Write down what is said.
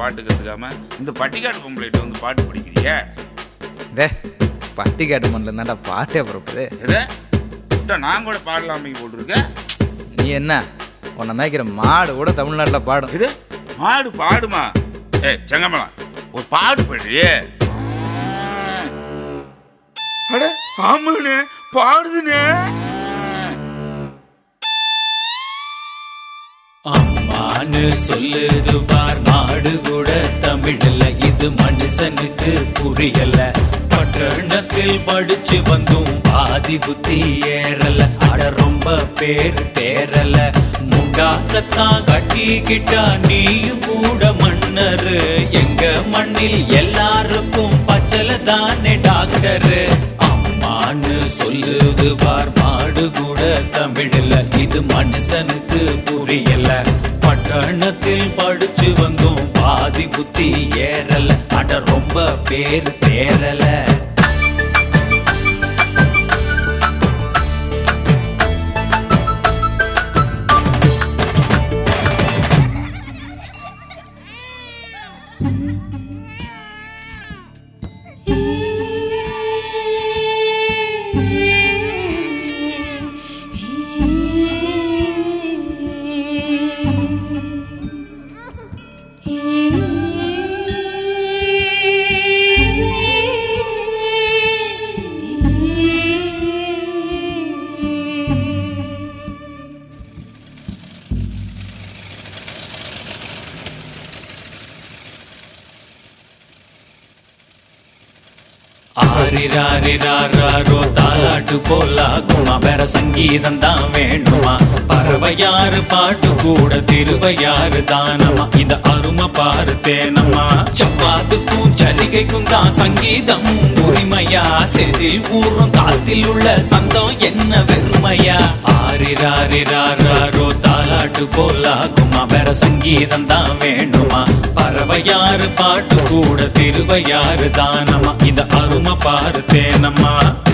பாட்டு கற்றுக்காம இந்த பட்டிக்காட்டு பொம்பளைகிட்ட வந்து பாட்டு படிக்கிறிய டே பட்டி கேட்டு மண்ணில் இருந்தாண்டா பாட்டே புறப்படுது எதை விட்டா நான் கூட பாடலாமே போட்டிருக்கேன் நீ என்ன உன்னை மேய்க்கிற மாடு கூட தமிழ்நாட்டில் பாடும் இது மாடு பாடுமா ஏ செங்கமலம் ஒரு பாடு பாடுறியே அட ஆமாண்ணே பாடுதுண்ணே அம்மான்னு சொல்லுது பார் மாடு கூட தமிழ்ல இது மனுஷனுக்கு புரியல பட்டணத்தில் படிச்சு வந்தும் பாதி புத்தி ஏறல அட ரொம்ப பேர் தேரல முண்டாசத்தான் கட்டிக்கிட்டா நீயும் கூட மன்னரு எங்க மண்ணில் எல்லாருக்கும் பச்சல தானே டாக்டரு அம்மான்னு சொல்லுது பார் மாடு கூட தமிழ்ல இது மனுஷனுக்கு புரியல பட்டணத்தில் படிச்சு வந்தோம் பாதி புத்தி ஏறல அட ரொம்ப பேர் தேரல ஆரிராரிராரோ தாலாட்டு போலாகுமா வேற சங்கீதம் தான் வேணுமா பறவையாறு பாட்டு கூட திருவையாறு தானமா இந்த அருமை பாரு தேனம்மா சப்பாத்துக்கும் சலிகைக்கும் தான் சங்கீதம் உரிமையா செதில் ஊறும் காத்தில் உள்ள சந்தம் என்ன வெறுமையா ஆரிராரிராரோ தாலாட்டு போலாகுமா வேற சங்கீதம் தான் வேணுமா பறவையாறு பாட்டு கூட திருவையாறு தானமா இந்த அருமை பாரு தேனம்மா